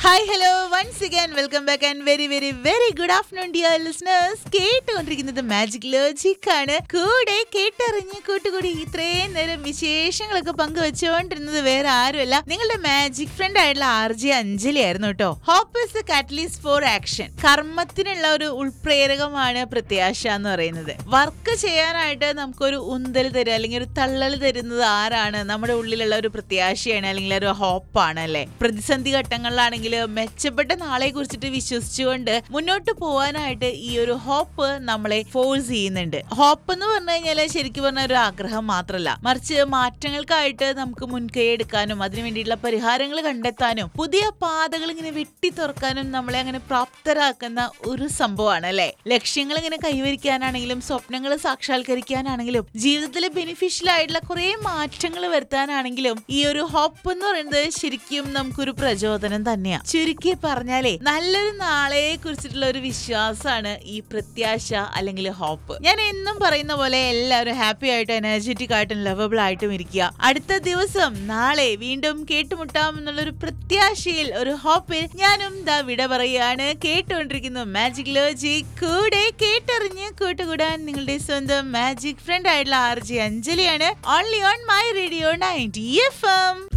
hi hello once again welcome back and very very very good afternoon dear listeners കേട്ടുകൊണ്ടിരിക്കുന്നത് magic logic ആണ് കൂടെ കേട്ടറിഞ്ഞ് കൂട്ടുകൂടി ഇത്രയും നേരം വിശേഷങ്ങളൊക്കെ പങ്കുവെച്ചുകൊണ്ടിരുന്നത് വേറെ ആരുമല്ല നിങ്ങളുടെ മാജിക് ഫ്രണ്ട് ആയിട്ടുള്ള ആർ ജെ അഞ്ജലി ആയിരുന്നു കേട്ടോ hope is catalyst for action കർമ്മത്തിനുള്ള ഒരു ഉൾപ്രേരകമാണ് പ്രത്യാശ എന്ന് പറയുന്നത് വർക്ക് ചെയ്യാനായിട്ട് നമുക്കൊരു ഉന്തൽ തരുക അല്ലെങ്കിൽ ഒരു തള്ളൽ തരുന്നത് ആരാണ് നമ്മുടെ ഉള്ളിലുള്ള ഒരു പ്രത്യാശയാണ് അല്ലെങ്കിൽ ഒരു ഹോപ്പാണ് അല്ലെ പ്രതിസന്ധി ഘട്ടങ്ങളിലാണെങ്കിൽ മെച്ചപ്പെട്ട നാളെ കുറിച്ചിട്ട് വിശ്വസിച്ചുകൊണ്ട് മുന്നോട്ട് പോകാനായിട്ട് ഈ ഒരു ഹോപ്പ് നമ്മളെ ഫോഴ്സ് ചെയ്യുന്നുണ്ട് ഹോപ്പ് എന്ന് പറഞ്ഞു കഴിഞ്ഞാൽ ശരിക്കും പറഞ്ഞ ഒരു ആഗ്രഹം മാത്രമല്ല മറിച്ച് മാറ്റങ്ങൾക്കായിട്ട് നമുക്ക് മുൻകൈ എടുക്കാനും അതിനു വേണ്ടിയിട്ടുള്ള പരിഹാരങ്ങൾ കണ്ടെത്താനും പുതിയ പാതകൾ ഇങ്ങനെ വെട്ടി തുറക്കാനും നമ്മളെ അങ്ങനെ പ്രാപ്തരാക്കുന്ന ഒരു സംഭവമാണ് അല്ലെ ലക്ഷ്യങ്ങൾ ഇങ്ങനെ കൈവരിക്കാനാണെങ്കിലും സ്വപ്നങ്ങൾ സാക്ഷാത്കരിക്കാനാണെങ്കിലും ജീവിതത്തിൽ ബെനിഫിഷ്യൽ ആയിട്ടുള്ള കുറെ മാറ്റങ്ങൾ വരുത്താനാണെങ്കിലും ഈ ഒരു ഹോപ്പ് എന്ന് പറയുന്നത് ശരിക്കും നമുക്കൊരു പ്രചോദനം തന്നെയാ ചുരുക്കി പറഞ്ഞാലേ നല്ലൊരു നാളെയെ കുറിച്ചിട്ടുള്ള ഒരു വിശ്വാസമാണ് ഈ പ്രത്യാശ അല്ലെങ്കിൽ ഹോപ്പ് ഞാൻ എന്നും പറയുന്ന പോലെ എല്ലാവരും ഹാപ്പി ആയിട്ടും എനർജറ്റിക് ആയിട്ടും ലവബിൾ ആയിട്ടും ഇരിക്കുക അടുത്ത ദിവസം നാളെ വീണ്ടും കേട്ടുമുട്ടാം എന്നുള്ളൊരു പ്രത്യാശയിൽ ഒരു ഹോപ്പിൽ ഞാനും ദാ വിട പറയാണ് കേട്ടുകൊണ്ടിരിക്കുന്നു മാജിക് ലോജി കൂടെ കേട്ടറിഞ്ഞ് കൂട്ടുകൂടാൻ നിങ്ങളുടെ സ്വന്തം മാജിക് ഫ്രണ്ട് ആയിട്ടുള്ള ആർ ജി അഞ്ജലിയാണ് only on my radio ninety F M